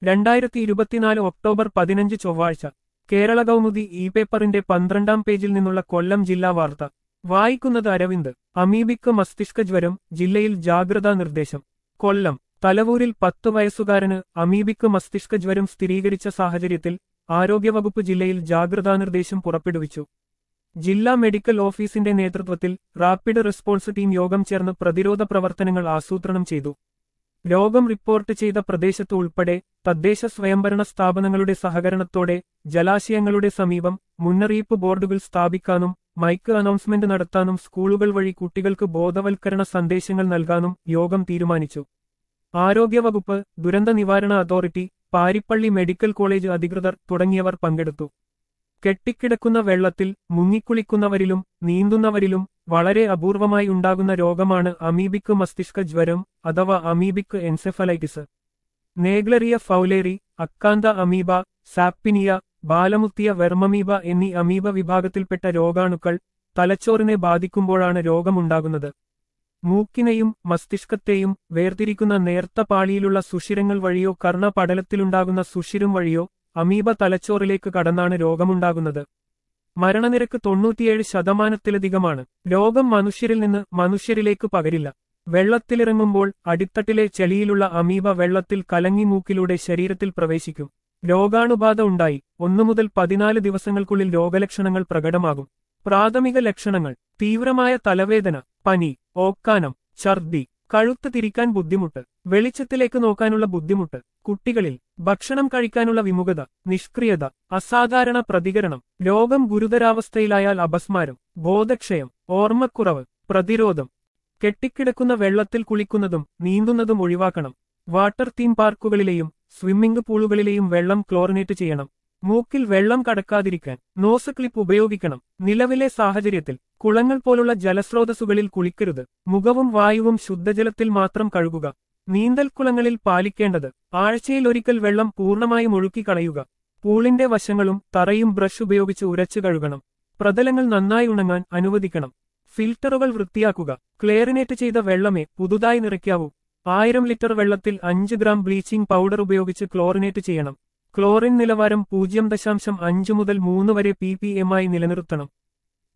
രണ്ടായിരത്തി ഇരുപത്തിനാല് ഒക്ടോബർ പതിനഞ്ച് ചൊവ്വാഴ്ച കേരള കൗമുദി ഇ പേപ്പറിന്റെ പന്ത്രണ്ടാം പേജിൽ നിന്നുള്ള കൊല്ലം ജില്ലാ വാർത്ത വായിക്കുന്നത് അരവിന്ദ് അമീബിക്ക് മസ്തിഷ്ക ജ്വരം ജില്ലയിൽ ജാഗ്രതാ നിർദ്ദേശം കൊല്ലം തലവൂരിൽ പത്ത് വയസ്സുകാരന് അമീബിക്ക് മസ്തിഷ്ക ജ്വരം സ്ഥിരീകരിച്ച സാഹചര്യത്തിൽ ആരോഗ്യവകുപ്പ് ജില്ലയിൽ ജാഗ്രതാ നിർദ്ദേശം പുറപ്പെടുവിച്ചു ജില്ലാ മെഡിക്കൽ ഓഫീസിന്റെ നേതൃത്വത്തിൽ റാപ്പിഡ് റെസ്പോൺസ് ടീം യോഗം ചേർന്ന് പ്രതിരോധ പ്രവർത്തനങ്ങൾ ആസൂത്രണം ചെയ്തു രോഗം റിപ്പോർട്ട് ചെയ്ത പ്രദേശത്ത് ഉൾപ്പെടെ തദ്ദേശ സ്വയംഭരണ സ്ഥാപനങ്ങളുടെ സഹകരണത്തോടെ ജലാശയങ്ങളുടെ സമീപം മുന്നറിയിപ്പ് ബോർഡുകൾ സ്ഥാപിക്കാനും മൈക്ക് അനൗൺസ്മെന്റ് നടത്താനും സ്കൂളുകൾ വഴി കുട്ടികൾക്ക് ബോധവൽക്കരണ സന്ദേശങ്ങൾ നൽകാനും യോഗം തീരുമാനിച്ചു ആരോഗ്യവകുപ്പ് ദുരന്ത നിവാരണ അതോറിറ്റി പാരിപ്പള്ളി മെഡിക്കൽ കോളേജ് അധികൃതർ തുടങ്ങിയവർ പങ്കെടുത്തു കെട്ടിക്കിടക്കുന്ന വെള്ളത്തിൽ മുങ്ങിക്കുളിക്കുന്നവരിലും നീന്തുന്നവരിലും വളരെ അപൂർവമായി ഉണ്ടാകുന്ന രോഗമാണ് അമീബിക്ക് മസ്തിഷ്ക ജ്വരം അഥവാ amoebic encephalitis Naegleria fowleri Acanthamoeba Sappinia Balamuthia Vermamoeba എന്നീ അമീബ വിഭാഗത്തിൽപ്പെട്ട രോഗാണുക്കൾ തലച്ചോറിനെ ബാധിക്കുമ്പോഴാണ് രോഗമുണ്ടാകുന്നത് മൂക്കിനെയും മസ്തിഷ്കത്തെയും വേർതിരിക്കുന്ന നേർത്ത പാളിയിലുള്ള സുഷിരങ്ങൾ വഴിയോ കർണപടലത്തിലുണ്ടാകുന്ന സുഷിരം വഴിയോ അമീബ തലച്ചോറിലേക്ക് കടന്നാണ് രോഗമുണ്ടാകുന്നത് മരണനിരക്ക് തൊണ്ണൂറ്റിയേഴ് ശതമാനത്തിലധികമാണ് രോഗം മനുഷ്യരിൽ നിന്ന് മനുഷ്യരിലേക്ക് പകരില്ല വെള്ളത്തിലിറങ്ങുമ്പോൾ അടിത്തട്ടിലെ ചെളിയിലുള്ള അമീബ വെള്ളത്തിൽ കലങ്ങി മൂക്കിലൂടെ ശരീരത്തിൽ പ്രവേശിക്കും രോഗാണുബാധ ഉണ്ടായി ഒന്നു മുതൽ പതിനാല് ദിവസങ്ങൾക്കുള്ളിൽ രോഗലക്ഷണങ്ങൾ പ്രകടമാകും പ്രാഥമിക ലക്ഷണങ്ങൾ തീവ്രമായ തലവേദന പനി ഓക്കാനം ഛർദി കഴുത്ത് തിരിക്കാൻ ബുദ്ധിമുട്ട് വെളിച്ചത്തിലേക്ക് നോക്കാനുള്ള ബുദ്ധിമുട്ട് കുട്ടികളിൽ ഭക്ഷണം കഴിക്കാനുള്ള വിമുഖത നിഷ്ക്രിയത അസാധാരണ പ്രതികരണം രോഗം ഗുരുതരാവസ്ഥയിലായാൽ അപസ്മാരം ബോധക്ഷയം ഓർമ്മക്കുറവ് പ്രതിരോധം കെട്ടിക്കിടക്കുന്ന വെള്ളത്തിൽ കുളിക്കുന്നതും നീന്തുന്നതും ഒഴിവാക്കണം വാട്ടർ തീം പാർക്കുകളിലെയും സ്വിമ്മിംഗ് പൂളുകളിലെയും വെള്ളം ക്ലോറിനേറ്റ് ചെയ്യണം മൂക്കിൽ വെള്ളം കടക്കാതിരിക്കാൻ നോസ് ക്ലിപ്പ് ഉപയോഗിക്കണം നിലവിലെ സാഹചര്യത്തിൽ കുളങ്ങൾ പോലുള്ള ജലസ്രോതസ്സുകളിൽ കുളിക്കരുത് മുഖവും വായുവും ശുദ്ധജലത്തിൽ മാത്രം കഴുകുക നീന്തൽക്കുളങ്ങളിൽ പാലിക്കേണ്ടത് ആഴ്ചയിൽ ഒരിക്കൽ വെള്ളം പൂർണ്ണമായും ഒഴുക്കി കളയുക പൂളിന്റെ വശങ്ങളും തറയും ബ്രഷ് ഉപയോഗിച്ച് ഉരച്ചു കഴുകണം പ്രതലങ്ങൾ നന്നായി ഉണങ്ങാൻ അനുവദിക്കണം ഫിൽട്ടറുകൾ വൃത്തിയാക്കുക ക്ലേറിനേറ്റ് ചെയ്ത വെള്ളമേ പുതുതായി നിറയ്ക്കാവൂ ആയിരം ലിറ്റർ വെള്ളത്തിൽ അഞ്ച് ഗ്രാം ബ്ലീച്ചിംഗ് പൗഡർ ഉപയോഗിച്ച് ക്ലോറിനേറ്റ് ചെയ്യണം ക്ലോറിൻ നിലവാരം പൂജ്യം ദശാംശം അഞ്ച് മുതൽ മൂന്ന് വരെ പി പി എം ആയി നിലനിർത്തണം